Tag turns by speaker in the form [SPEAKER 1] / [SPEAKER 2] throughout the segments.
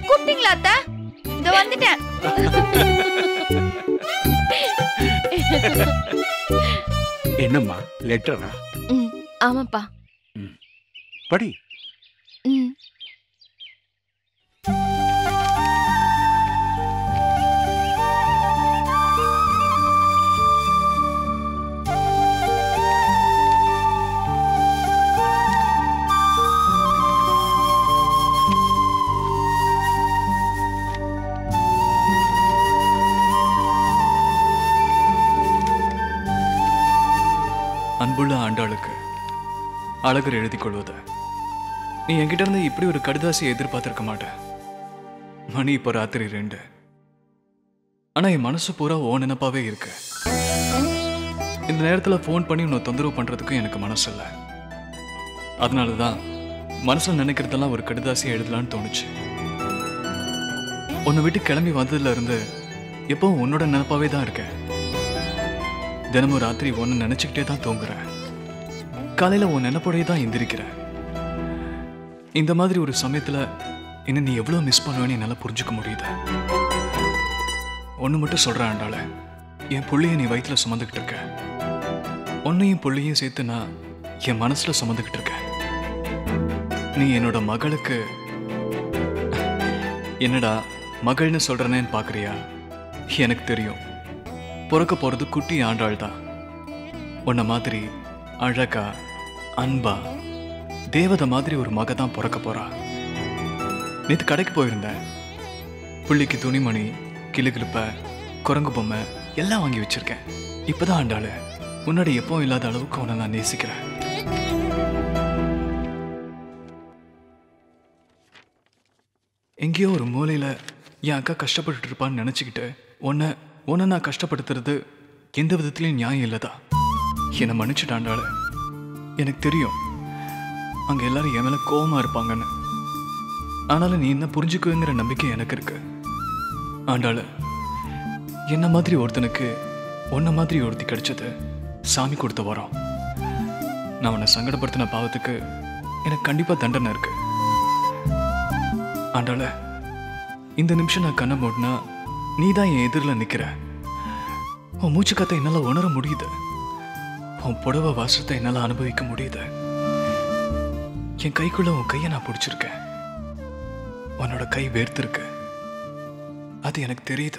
[SPEAKER 1] கூப்பிட்டீங்களா அத்தை இதோ வந்துட்டேன்
[SPEAKER 2] என்னம்மா லெட்டரா
[SPEAKER 1] ம், ஆமாப்பா
[SPEAKER 2] படி
[SPEAKER 1] ம்
[SPEAKER 3] அன்புள்ள ஆண்டாளுக்கு அழகர் எழுதி கொள்வத நீ என்கிட்ட இருந்து இப்படி ஒரு கடிதாசியை எதிர்பார்த்திருக்க மாட்ட மணி இப்போ ராத்திரி ரெண்டு ஆனா என் மனசு பூரா ஓ நினப்பாவே இருக்கு இந்த நேரத்துல ஃபோன் பண்ணி உன்னை தொந்தரவு பண்றதுக்கும் எனக்கு மனசு இல்லை அதனால தான் மனசுல நினைக்கிறதெல்லாம் ஒரு கடிதாசியை எழுதலான்னு தோணுச்சு உன்னை விட்டு கிளம்பி வந்ததுல இருந்து எப்பவும் உன்னோட நினப்பாவே தான் இருக்கேன் தினமும் ராத்திரி ஒன்று நினச்சிக்கிட்டே தான் தூங்குறேன் காலையில் உன் நினைப்போடையே தான் எந்திரிக்கிறேன் இந்த மாதிரி ஒரு சமயத்தில் என்ன நீ எவ்வளோ மிஸ் பண்ணுவேன்னு என்னால் புரிஞ்சுக்க முடியுது ஒன்று மட்டும் சொல்கிறேன் ஆண்டாள என் புள்ளைய நீ வயிற்றில் சுமந்துக்கிட்டு இருக்க உன்னையும் புள்ளையும் சேர்த்து நான் என் மனசில் சுமந்துக்கிட்டு இருக்கேன் நீ என்னோட மகளுக்கு என்னடா மகள்னு சொல்கிறனேன்னு பார்க்குறியா எனக்கு தெரியும் பிறக்க போறது குட்டி ஆண்டாள் தான் உன்ன மாதிரி அழகா அன்பா தேவதை மாதிரி ஒரு மக தான் பிறக்க போறா நேற்று கடைக்கு போயிருந்தேன் புள்ளிக்கு துணிமணி கிளுகிழுப்ப குரங்கு பொம்மை எல்லாம் வாங்கி வச்சிருக்கேன் இப்பதான் ஆண்டாளு முன்னாடி எப்பவும் இல்லாத அளவுக்கு உன்னை நான் நேசிக்கிறேன் எங்கேயோ ஒரு மூலையில என் அக்கா கஷ்டப்பட்டுட்டு இருப்பான்னு நினச்சிக்கிட்டு உன்னை உன்னை நான் கஷ்டப்படுத்துறது எந்த விதத்துலையும் நியாயம் இல்லதா என்னை மன்னிச்சுட்டாண்டாள எனக்கு தெரியும் அங்க எல்லாரும் என் மேல கோவமா இருப்பாங்கன்னு ஆனாலும் நீ என்ன புரிஞ்சுக்குவேங்கிற நம்பிக்கை எனக்கு இருக்கு ஆண்டாள என்ன மாதிரி ஒருத்தனுக்கு உன்ன மாதிரி ஒருத்தி கிடைச்சது சாமி கொடுத்த வரோம் நான் உன்னை சங்கடப்படுத்தின பாவத்துக்கு எனக்கு கண்டிப்பா தண்டனை இருக்கு ஆண்டாள இந்த நிமிஷம் நான் கண்ணை மூடினா நீ தான் என் எதிரில் நிற்கிற உன் மூச்சு காத்தை என்னால் உணர முடியுது உன் புடவை வாசத்தை என்னால் அனுபவிக்க முடியுது என் கைக்குள்ள உன் கையை நான் பிடிச்சிருக்கேன் உன்னோட கை வேர்த்திருக்கு அது எனக்கு தெரியுது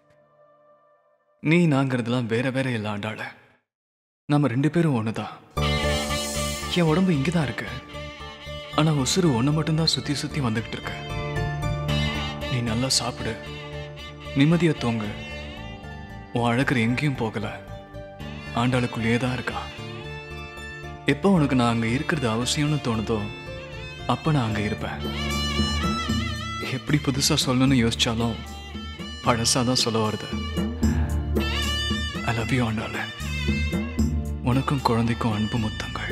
[SPEAKER 3] நீ நாங்கிறதுலாம் வேற வேற இல்லை ஆண்டாள நாம ரெண்டு பேரும் ஒன்று தான் என் உடம்பு இங்கே தான் இருக்கு ஆனால் உசுறு ஒன்று மட்டும்தான் சுற்றி சுற்றி வந்துக்கிட்டு இருக்கு நீ நல்லா சாப்பிடு நிம்மதியா தூங்கு உன் அழகர் எங்கேயும் போகல ஆண்டாளுக்குள்ளேயே தான் இருக்கா எப்போ உனக்கு நான் அங்க இருக்கிறது அவசியம்னு தோணுதோ அப்ப நான் அங்க இருப்பேன் எப்படி புதுசா சொல்லணும்னு யோசிச்சாலும் பழசா தான் சொல்ல வருது ஐ லவ் யூ ஆண்டாள உனக்கும் குழந்தைக்கும் அன்பு முத்தங்கள்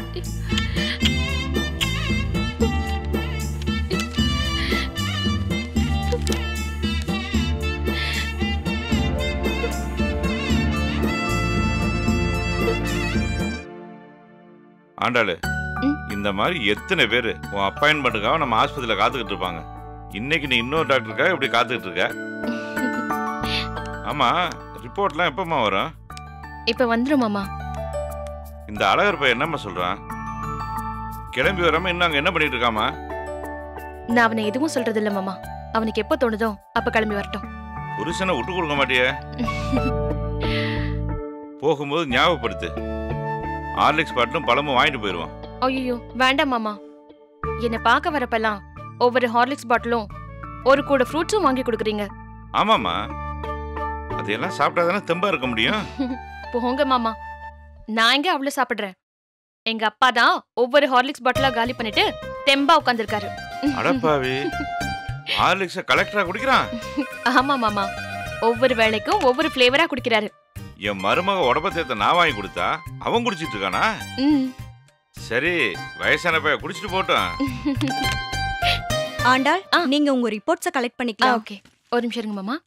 [SPEAKER 4] ஆண்டாளு
[SPEAKER 1] ம்.
[SPEAKER 4] இந்த மாதிரி எத்தனை பேர் உன் அப்பாயின்மெண்ட்டுக்காக நம்ம ஆஸ்பத்திரியில் காத்துக்கிட்டு இருப்பாங்க இன்னைக்கு நீ இன்னொரு டாக்டருக்காக இப்படி காத்துக்கிட்டு இருக்க ஆமா ரிப்போர்ட்லாம் எப்பமா வரும்
[SPEAKER 1] இப்ப வந்துரும் மாமா
[SPEAKER 4] இந்த அழகர் பையன் என்னம்மா சொல்றான் கிளம்பி வராம இன்னும் அங்க என்ன பண்ணிட்டு இருக்காமா
[SPEAKER 1] நான் அவனை எதுவும் சொல்றது இல்ல மாமா அவனுக்கு எப்ப தோணுதோ அப்ப கிளம்பி வரட்டும்
[SPEAKER 4] புருஷனை விட்டு கொடுக்க மாட்டியே போகும்போது ஞாபகப்படுத்து ஹார்லிக்ஸ் பாட்டிலும் பழமும் வாங்கிட்டு போயிடுவான்
[SPEAKER 1] ஐயோ வேண்டாம் மாமா என்னை பார்க்க வரப்பெல்லாம் ஒவ்வொரு ஹார்லிக்ஸ் பாட்டிலும் ஒரு கூட ஃப்ரூட்ஸும் வாங்கி கொடுக்குறீங்க
[SPEAKER 4] ஆமாம்மா அதையெல்லாம் சாப்பிட்டா தானே தெம்பா இருக்க முடியும்
[SPEAKER 1] போங்க மாமா நான் எங்க அவ்வளவு சாப்பிடுறேன் எங்க அப்பா தான் ஒவ்வொரு ஹார்லிக்ஸ் பாட்டிலா காலி பண்ணிட்டு தெம்பா உட்காந்துருக்காரு
[SPEAKER 4] அடப்பாவி ஹார்லிக்ஸை கலெக்டரா குடிக்கிறான்
[SPEAKER 1] ஆமா மாமா ஒவ்வொரு வேளைக்கும் ஒவ்வொரு ஃப்ளேவரா குடிக்கிறாரு
[SPEAKER 4] என் மருமக உடம்ப தேத்த நான் வாங்கி கொடுத்தா அவன் குடிச்சிட்டு இருக்கானா
[SPEAKER 1] ம்
[SPEAKER 4] சரி வயசான பையன் குடிச்சிட்டு போட்டோம்
[SPEAKER 5] ஆண்டாள்
[SPEAKER 1] ஆ.
[SPEAKER 5] நீங்க உங்க ரிப்போர்ட்ஸ கலெக்ட்
[SPEAKER 1] ஆ
[SPEAKER 5] பண்ணிக்கலாம்
[SPEAKER 1] ஓகே ஒரு நிமிஷம் இருங்க மாமா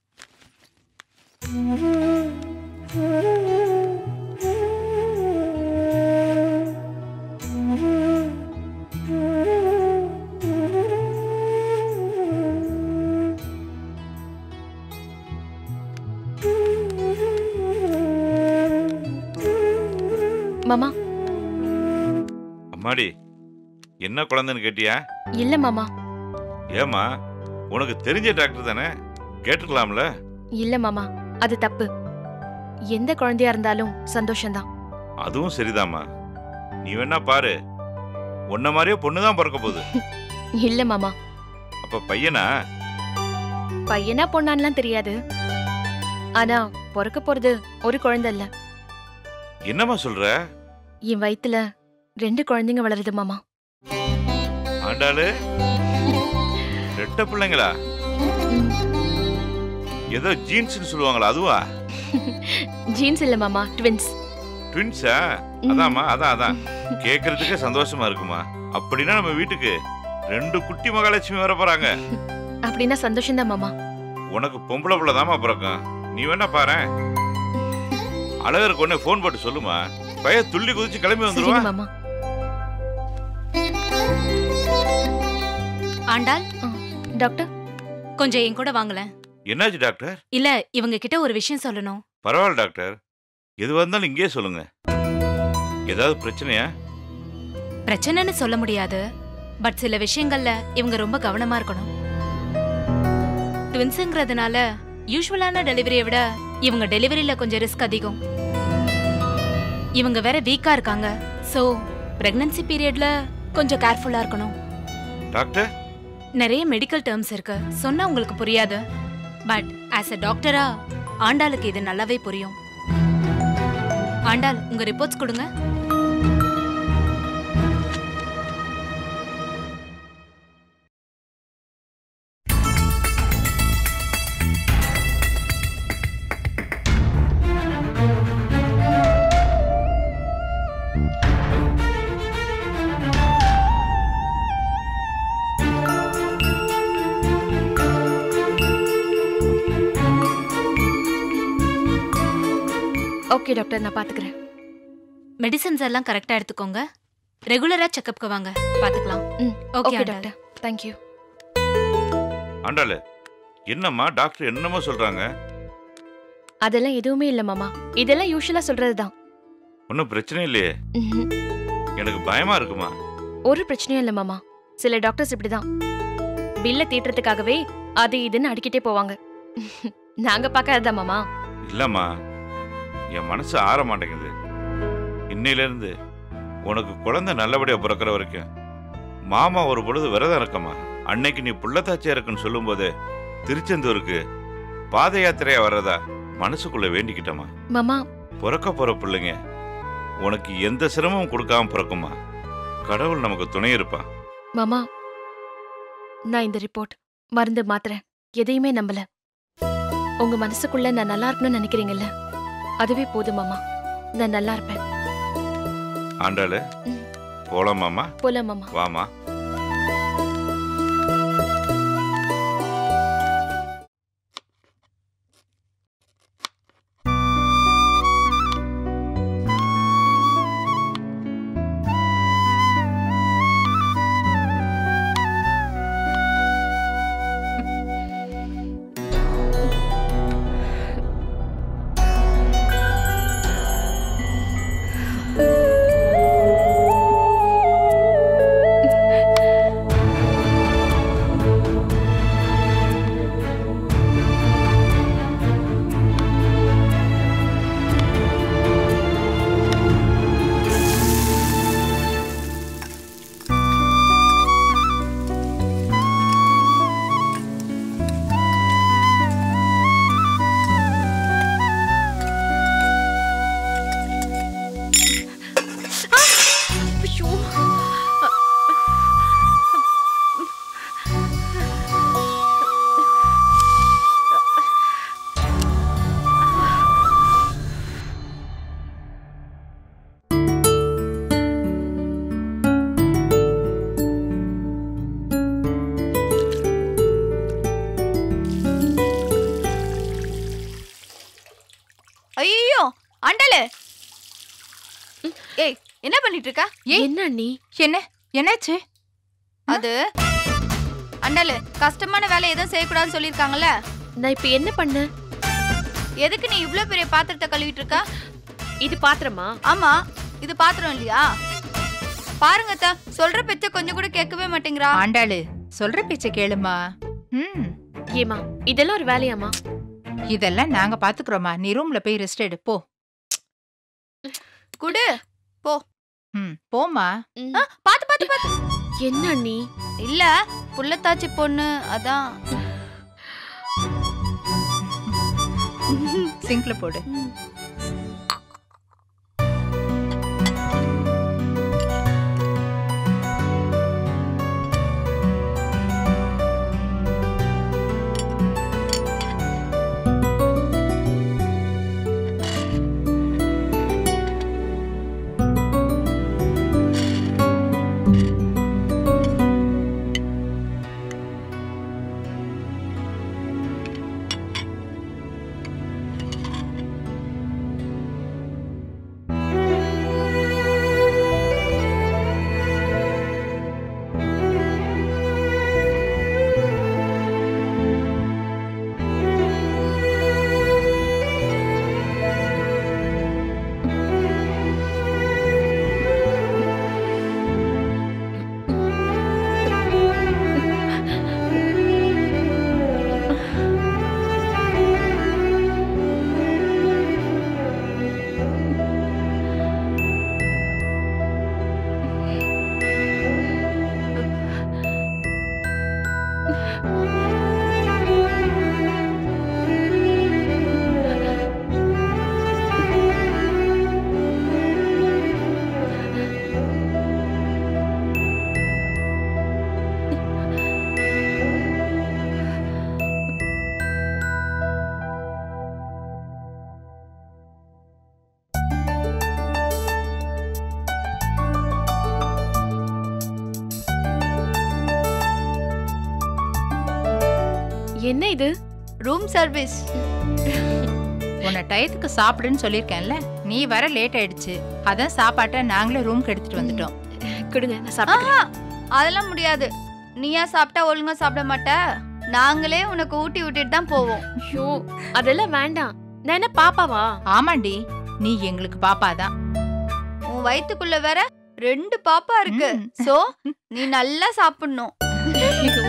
[SPEAKER 1] மாமா
[SPEAKER 4] அம்மாடி என்ன குழந்தைன்னு கேட்டியா
[SPEAKER 1] இல்ல மாமா
[SPEAKER 4] ஏமா உனக்கு தெரிஞ்ச டாக்டர் தானே கேட்டுக்கலாம்ல
[SPEAKER 1] இல்ல மாமா அது தப்பு எந்த குழந்தையா இருந்தாலும் சந்தோஷம்தான்
[SPEAKER 4] அதுவும் சரிதாம்மா நீ வேணா பாரு உன்ன மாதிரியே பொண்ணு தான் பிறக்க போகுது
[SPEAKER 1] இல்ல மாமா
[SPEAKER 4] அப்ப பையனா
[SPEAKER 1] பையனா பொண்ணான்லாம் தெரியாது ஆனா பிறக்க போறது ஒரு குழந்தை இல்ல
[SPEAKER 4] என்னம்மா சொல்ற
[SPEAKER 1] என் வயித்துல ரெண்டு குழந்தைங்க வளருது மாமா
[SPEAKER 4] ஆண்டாளு ரெட்ட பிள்ளைங்களா
[SPEAKER 1] ம்,
[SPEAKER 4] ஏதோ ஜீன்ஸ்னு சொல்லுவாங்களா அதுவா
[SPEAKER 1] ஜீன்ஸ் இல்ல மாமா ட்வின்ஸ்
[SPEAKER 4] ட்வின்ஸா
[SPEAKER 1] ம்.
[SPEAKER 4] அதாம்மா அதான் அதான் கேட்கறதுக்கே சந்தோஷமா இருக்குமா அப்படின்னா நம்ம வீட்டுக்கு ரெண்டு குட்டி மகாலட்சுமி வர போறாங்க
[SPEAKER 1] அப்படின்னா சந்தோஷம்தான் மாமா
[SPEAKER 4] உனக்கு பொம்பளை பிள்ளை தாமா பிறக்கும் நீ வேணா பாரு அழகருக்கு ஒண்ணு ஃபோன் போட்டு சொல்லுமா பைய துள்ளி குதிச்சு கிளம்பி
[SPEAKER 1] சரிங்க
[SPEAKER 4] வந்துருவா
[SPEAKER 1] மாமா
[SPEAKER 5] ஆண்டாள்
[SPEAKER 1] டாக்டர்
[SPEAKER 5] கொஞ்சம் என் கூட வாங்கலேன்
[SPEAKER 4] என்னாச்சு டாக்டர்
[SPEAKER 5] இல்ல இவங்க கிட்ட ஒரு விஷயம் சொல்லணும்
[SPEAKER 4] பரவாயில்ல டாக்டர் எதுவா இருந்தாலும் இங்கேயே சொல்லுங்க ஏதாவது பிரச்சனையா
[SPEAKER 5] பிரச்சனைன்னு சொல்ல முடியாது பட் சில விஷயங்கள்ல இவங்க ரொம்ப கவனமா இருக்கணும் ட்வின்ஸுங்கிறதுனால யூஸ்வலான டெலிவரியை விட இவங்க டெலிவரியில கொஞ்சம் ரிஸ்க் அதிகம் இவங்க வேற வீக்கா இருக்காங்க சோ பிரெக்னன்சி பீரியட்ல கொஞ்சம் கேர்ஃபுல்லா இருக்கணும்
[SPEAKER 4] டாக்டர்
[SPEAKER 5] நிறைய மெடிக்கல் டேர்ம்ஸ் இருக்கு சொன்னா உங்களுக்கு புரியாது பட் ஆஸ் அ டாக்டரா ஆண்டாளுக்கு இது நல்லாவே புரியும் ஆண்டாள் உங்க ரிப்போர்ட்ஸ் கொடுங்க
[SPEAKER 1] ஓகே டாக்டர் நான் பாத்துக்கிறேன்
[SPEAKER 5] மெடிசன்ஸ் எல்லாம் கரெக்டா எடுத்துக்கோங்க ரெகுலரா செக்கப்க்கு வாங்க பாத்துக்கலாம்
[SPEAKER 1] ம்
[SPEAKER 5] okay
[SPEAKER 1] okay
[SPEAKER 5] Andal
[SPEAKER 1] doctor thank you
[SPEAKER 4] ஆண்டாளு என்னம்மா டாக்டர் என்னமோ சொல்றாங்க
[SPEAKER 1] அதெல்லாம் எதுவுமே இல்ல மாமா இதெல்லாம் யூஷுவலா சொல்றதுதான்
[SPEAKER 4] ஒன்றும் பிரச்சனை இல்லையே
[SPEAKER 1] ம்ஹும்.
[SPEAKER 4] எனக்கு பயமா இருக்குமா
[SPEAKER 1] ஒரு பிரச்சனையும் இல்ல மாமா சில டாக்டர்ஸ் இப்படிதான் பில்ல தீட்டுறதுக்காகவே அது இதுன்னு அடிக்கிட்டே போவாங்க நாங்க பார்க்காததா மாமா
[SPEAKER 4] இல்லம்மா என் மனசு ஆற மாட்டேங்குது இன்னையில இருந்து உனக்கு குழந்தை நல்லபடியா பிறக்கிற வரைக்கும் மாமா ஒரு பொழுது விரதம் இருக்கம்மா அன்னைக்கு நீ புள்ளத்தாச்சியா இருக்குன்னு சொல்லும்போது திருச்செந்தூருக்கு பாத யாத்திரையா வர்றதா மனசுக்குள்ள வேண்டிக்கிட்டம்மா
[SPEAKER 1] மாமா
[SPEAKER 4] பிறக்க போற பிள்ளைங்க உனக்கு எந்த சிரமமும் கொடுக்காம பிறக்குமா கடவுள் நமக்கு துணை இருப்பான்
[SPEAKER 1] மாமா நான் இந்த ரிப்போர்ட் மருந்து மாத்திரை எதையுமே நம்பல உங்க மனசுக்குள்ள நான் நல்லா இருக்கணும்னு நினைக்கிறீங்கல்ல அதுவே போதும் மாமா நான் நல்லா இருப்பேன்
[SPEAKER 4] ஆண்டாளு
[SPEAKER 1] ம்.
[SPEAKER 4] போலாமாம்மா
[SPEAKER 1] போலாம் மாமா
[SPEAKER 4] வாமா
[SPEAKER 6] ஐயோ அண்டலு ஏய் என்ன பண்ணிட்டு இருக்க ஏய்
[SPEAKER 1] என்ன நீ
[SPEAKER 6] என்ன என்னாச்சு அது அண்டலு கஷ்டமான வேலை எதுவும் செய்யக்கூடாதுன்னு சொல்லியிருக்காங்கல்ல
[SPEAKER 1] நான் இப்ப என்ன பண்ண
[SPEAKER 6] எதுக்கு நீ இவ்ளோ பெரிய பாத்திரத்தை கழுவிட்டு இருக்க
[SPEAKER 1] இது பாத்திரமா
[SPEAKER 6] ஆமா இது பாத்திரம் இல்லையா பாருங்க அத்தா சொல்ற பேச்ச கொஞ்சம் கூட கேட்கவே மாட்டேங்கிறா
[SPEAKER 7] ஆண்டாளு சொல்ற பேச்ச கேளுமா ம்
[SPEAKER 1] ஏமா இதெல்லாம் ஒரு வேலையாமா
[SPEAKER 7] இதெல்லாம் நாங்க பாத்துக்கிறோமா நீ ரூம்ல போய் ரெஸ்ட் எடு போ
[SPEAKER 6] குடு
[SPEAKER 7] ம் போமா
[SPEAKER 1] ம்.
[SPEAKER 6] ஆ, பாத்து பாத்து பாத்து
[SPEAKER 1] என்ன அண்ணி
[SPEAKER 6] இல்ல புள்ளத்தாச்சி பொண்ணு அதான்
[SPEAKER 7] சிங்க்ல போடு
[SPEAKER 1] என்ன இது
[SPEAKER 6] ரூம் சர்வீஸ்
[SPEAKER 7] உன்னை டயத்துக்கு சாப்பிடுன்னு சொல்லியிருக்கேன்ல நீ வர லேட் ஆயிடுச்சு அதான் சாப்பாட்டை நாங்களே ரூம்க்கு எடுத்துட்டு வந்துட்டோம்
[SPEAKER 1] கொடுங்க நான் சாப்பிடுறேன்
[SPEAKER 6] ஆஹா அதெல்லாம் முடியாது நீயா சாப்பிட்டா ஒழுங்கா சாப்பிட மாட்ட நாங்களே உனக்கு ஊட்டி விட்டுட்டு தான் போவோம்
[SPEAKER 1] ஐயோ அதெல்லாம் வேண்டாம் நான் என்ன பாப்பாவா
[SPEAKER 7] ஆமாண்டி நீ எங்களுக்கு பாப்பாதான்
[SPEAKER 6] உன் வயித்துக்குள்ள வேற ரெண்டு பாப்பா இருக்கு
[SPEAKER 7] ம்.
[SPEAKER 6] சோ நீ நல்லா சாப்பிடணும்
[SPEAKER 1] ஐயோ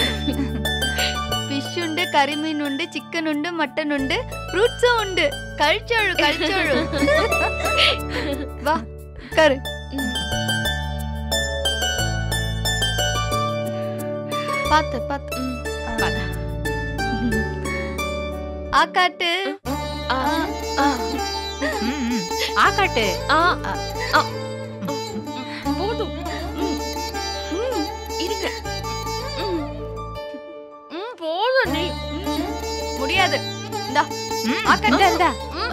[SPEAKER 6] ஃபிஷ் உண்டு கறிமீன் உண்டு சிக்கன் உண்டு மட்டன் உண்டு ஃப்ரூட்ஸும் உண்டு கழிச்சோழு கழிச்சோழு வா உட்காரு பாத்து பாத்து
[SPEAKER 7] பாத்து.
[SPEAKER 6] ஆக்காட்டு
[SPEAKER 1] ஆ, ஆ,
[SPEAKER 7] ம், ம். ஆக்காட்டு
[SPEAKER 1] ஆ, ஆ. போதும் ம், ம், இருங்க ம், ம், போதும் நீ ம்,
[SPEAKER 6] முடியாது
[SPEAKER 7] ம்,
[SPEAKER 6] ஆக்காட்டு.
[SPEAKER 7] இந்தா, இந்தா.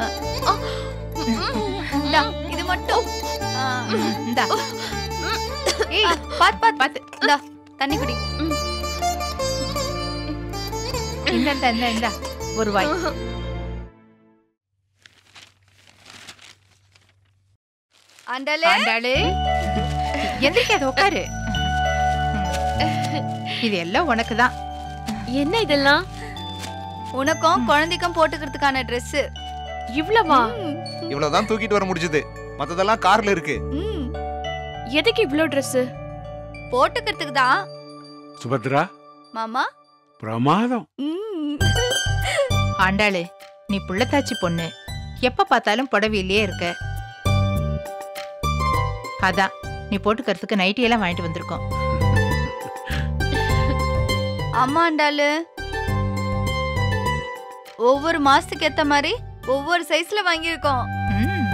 [SPEAKER 6] இந்தா, இது மட்டும் ஆ.
[SPEAKER 7] ம், இந்தா.
[SPEAKER 6] ஏய் பாத்து பாத்து
[SPEAKER 7] பாத்து
[SPEAKER 6] இந்தா தண்ணி குடி
[SPEAKER 7] இந்த இந்த இந்த இந்த ஒரு வாய்
[SPEAKER 6] ஆண்டாளே
[SPEAKER 7] ஆண்டாளு எந்திரிக்காத உட்காரு ம். இது எல்லாம் உனக்கு தான்
[SPEAKER 1] என்ன இதெல்லாம்
[SPEAKER 6] உனக்கும் குழந்தைக்கும் போட்டுக்கிறதுக்கான Dress
[SPEAKER 1] இவ்வளவா
[SPEAKER 8] இவ்வளவுதான் தூக்கிட்டு வர முடிஞ்சது மத்ததெல்லாம் கார்ல இருக்கு
[SPEAKER 6] ம்
[SPEAKER 1] எதுக்கு இவ்ளோ Dress
[SPEAKER 6] போட்டுக்கிறதுக்கு தான்
[SPEAKER 2] சுபத்ரா
[SPEAKER 6] மாமா
[SPEAKER 2] பிரமாதம்
[SPEAKER 6] ம்
[SPEAKER 7] ஆண்டாளு நீ புள்ளத்தாச்சி பொண்ணு எப்ப பார்த்தாலும் புடவையிலேயே இருக்க அதான் நீ போட்டுக்கிறதுக்கு நைட்டி எல்லாம் வாங்கிட்டு வந்திருக்கோம்
[SPEAKER 6] அம்மா ஆண்டாளு ஒவ்வொரு மாசத்துக்கு ஏத்த மாதிரி ஒவ்வொரு சைஸ்ல வாங்கியிருக்கோம்
[SPEAKER 7] ம்,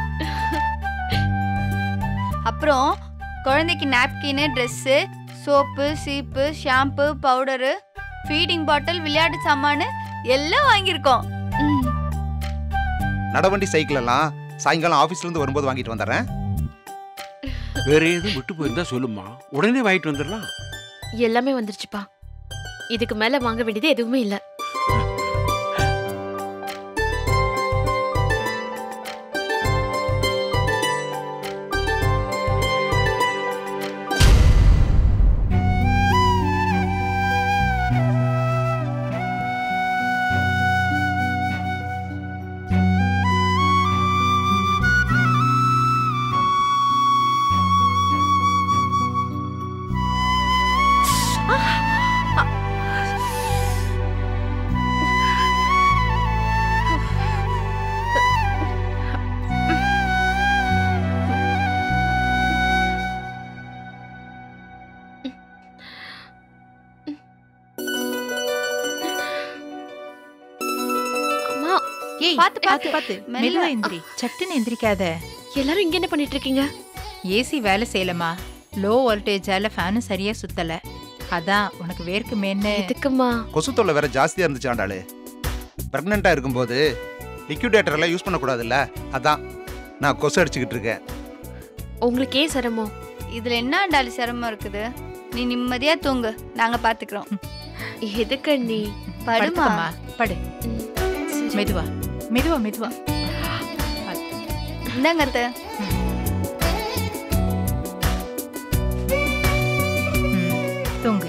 [SPEAKER 6] அப்புறம் குழந்தைக்கு நாப்கின் ட்ரெஸ்ஸு சோப்பு சீப்பு ஷாம்பு பவுடரு ஃபீடிங் பாட்டில் விளையாட்டு சாமானு எல்லாம் வாங்கியிருக்கோம்
[SPEAKER 1] ம்,
[SPEAKER 8] நடவண்டி சைக்கிள் எல்லாம் சாயங்காலம் ஆபீஸ்ல இருந்து வரும்போது வாங்கிட்டு வந்துடுறேன்
[SPEAKER 2] வேற எதுவும் விட்டு போயிருந்தா சொல்லுமா உடனே வாங்கிட்டு வந்துடலாம்
[SPEAKER 1] எல்லாமே வந்துருச்சுப்பா இதுக்கு மேல வாங்க வேண்டியது எதுவுமே இல்ல
[SPEAKER 7] ஏய்
[SPEAKER 6] பாத்து,
[SPEAKER 7] பாத்து
[SPEAKER 6] பாத்து.
[SPEAKER 7] பாத்து
[SPEAKER 6] மெல்ல.
[SPEAKER 7] மெதுவா எந்திரி சட்டுன்னு எந்திரிக்காத
[SPEAKER 1] எல்லாரும் இங்க என்ன பண்ணிட்டு இருக்கீங்க
[SPEAKER 7] ஏசி வேலை செய்யலமா லோ வோல்டேஜால ஃபேனும் சரியா சுத்தல அதான் உனக்கு வேர்க்குமேன்னு
[SPEAKER 1] எதுக்குமா
[SPEAKER 8] கொசு தொல்லை வேற ஜாஸ்தியா இருந்துச்சு ஆண்டாளு பிரெக்னெண்டா இருக்கும்போது லிக்விடேட்டர் எல்லாம் யூஸ் பண்ணக்கூடாதுல்ல அதான் நான் கொசு அடிச்சுக்கிட்டு இருக்கேன்
[SPEAKER 1] உங்களுக்கு ஏன் சிரமம்
[SPEAKER 6] இதுல என்ன ஆண்டாளு சிரமம் இருக்குது நீ நிம்மதியா தூங்கு நாங்க பாத்துக்கிறோம்
[SPEAKER 1] எதுக்கு நீ
[SPEAKER 6] படுமா
[SPEAKER 7] படுத்துக்கம்மா படு மெதுவா மெதுவா மெதுவா
[SPEAKER 6] இந்தாங்க அத்தை.
[SPEAKER 7] ம், தூங்கு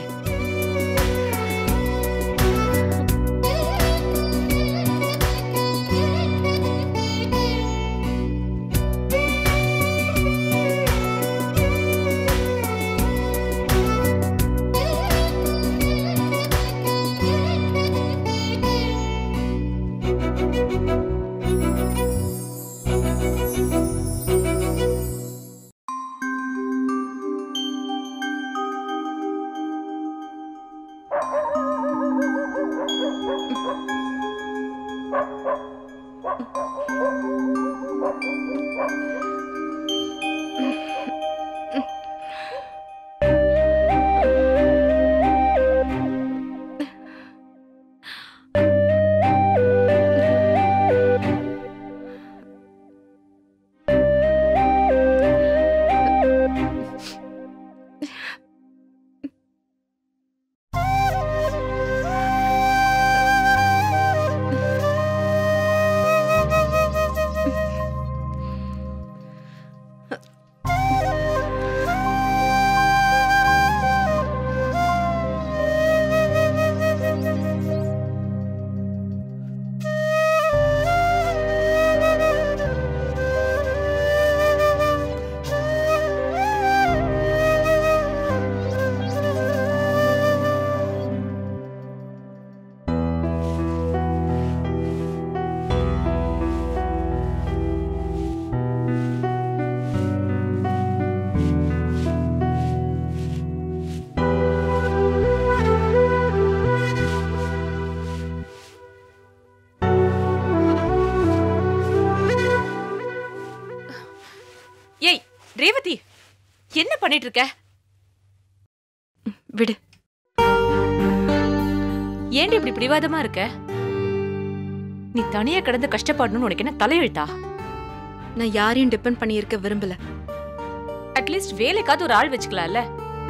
[SPEAKER 5] ஏய் ரேவதி என்ன பண்ணிட்டு இருக்க
[SPEAKER 1] விடு
[SPEAKER 5] ஏன்டி இப்படி பிடிவாதமா இருக்க நீ தனியா கிடந்து கஷ்டப்படணும்னு உனக்கு என்ன தலையெழுத்தா
[SPEAKER 1] நான் யாரையும் டிபெண்ட் பண்ணியிருக்க விரும்பல
[SPEAKER 5] அட்லீஸ்ட் வேலைக்காவது ஒரு ஆள் வச்சுக்கலாம்ல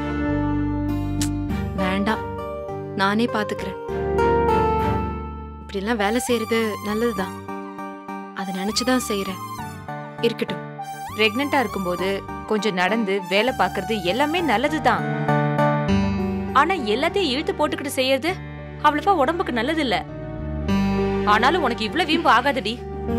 [SPEAKER 1] வேண்டாம் நானே பாத்துக்கிறேன் இப்படிலாம் வேலை செய்யறது நல்லதுதான் அதை நினைச்சுதான் செய்யறேன் இருக்கட்டும்
[SPEAKER 5] பிரெக்னெண்டா இருக்கும்போது கொஞ்சம் நடந்து வேலை பார்க்கறது எல்லாமே நல்லதுதான் ஆனா எல்லாத்தையும் இழுத்து போட்டுக்கிட்டு செய்யறது அவ்வளவா உடம்புக்கு நல்லது இல்ல ஆனாலும் உனக்கு இவ்வளவு வீம்பு ஆகாதடி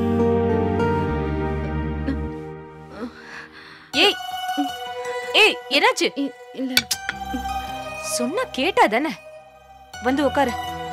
[SPEAKER 5] ஏய் ஏய் என்னாச்சு
[SPEAKER 1] இ- இல்ல
[SPEAKER 5] சொன்னா கேட்டா தானே வந்து உட்காரு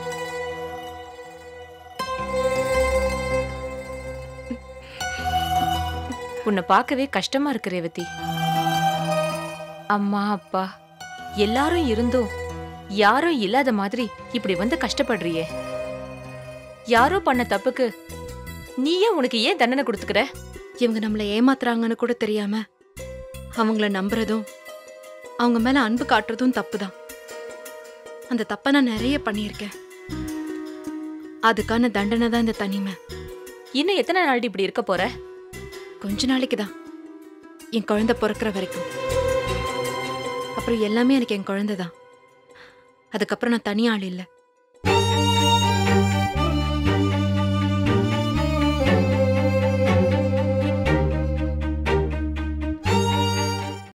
[SPEAKER 5] உன்னை பார்க்கவே கஷ்டமா இருக்கு ரேவதி அம்மா அப்பா எல்லாரும் இருந்தும் யாரும் இல்லாத மாதிரி இப்படி வந்து கஷ்டப்படுறியே யாரோ பண்ண தப்புக்கு நீயே உனக்கு ஏன் தண்டனை கொடுத்துக்கிற
[SPEAKER 1] இவங்க நம்மளை ஏமாத்துறாங்கன்னு கூட தெரியாம அவங்கள நம்புறதும் அவங்க மேல அன்பு காட்டுறதும் தப்புதான் அந்த தப்பை நான் நிறைய பண்ணியிருக்கேன் அதுக்கான தண்டனை தான் இந்த தனிமை
[SPEAKER 5] இன்னும் எத்தனை நாள் இப்படி இருக்க போற
[SPEAKER 1] கொஞ்ச நாளைக்கு தான் என் குழந்தை பிறக்கிற வரைக்கும் அப்புறம் எல்லாமே எனக்கு என் குழந்தை தான் அதுக்கப்புறம் நான் தனி ஆள் இல்லை